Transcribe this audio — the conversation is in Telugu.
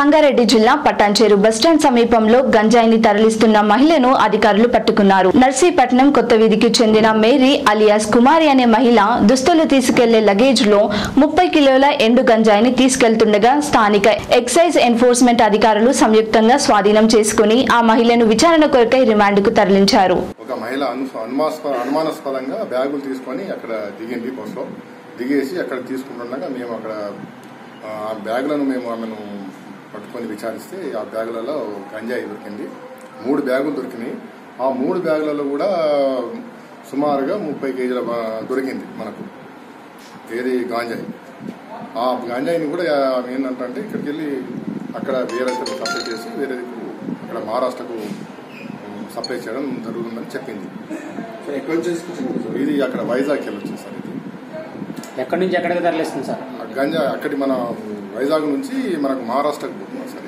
సంగారెడ్డి జిల్లా పటాన్చేరు బస్టాండ్ సమీపంలో గంజాయిని తరలిస్తున్న మహిళను అధికారులు పట్టుకున్నారు నర్సీపట్నం కొత్త వీధికి చెందిన మేరీ అలియాస్ కుమారి అనే మహిళ దుస్తులు తీసుకెళ్లే లగేజ్ లో ముప్పై కిలోల ఎండు గంజాయిని తీసుకెళ్తుండగా స్థానిక ఎక్సైజ్ ఎన్ఫోర్స్మెంట్ అధికారులు సంయుక్తంగా స్వాధీనం చేసుకుని ఆ మహిళను విచారణ కొరకై రిమాండ్కు తరలించారు ఒక మహిళ అను అనుమాస్ప అనుమానాస్పదంగా బ్యాగులు తీసుకొని అక్కడ దిగింది బస్సులో దిగేసి అక్కడ తీసుకుంటుండగా మేము అక్కడ ఆ బ్యాగులను మేము ఆమెను పట్టుకొని విచారిస్తే ఆ బ్యాగులలో గంజాయి దొరికింది మూడు బ్యాగులు దొరికినాయి ఆ మూడు బ్యాగులలో కూడా సుమారుగా ముప్పై కేజీల బా- దొరికింది మనకు ఏది గాంజాయి ఆ గాంజాయిని కూడా ఆమె ఏంటంటే ఇక్కడికి వెళ్ళి అక్కడ వేరే సప్లై చేసి వేరే అక్కడ మహారాష్ట్రకు సప్లై చేయడం జరుగుతుందని చెప్పింది సార్ ఎక్కడి నుంచి తీసుకొచ్చింది సార్ ఇది అక్కడ వైజాగ్ వెళ్ళొచ్చింది సార్ ఇది ఎక్కడి నుంచి ఎక్కడికి తరలిస్తుంది సార్ ఆ గంజా అక్కడి మన వైజాగ్ నుంచి మనకు మహారాష్ట్రకు పోతున్నాం సార్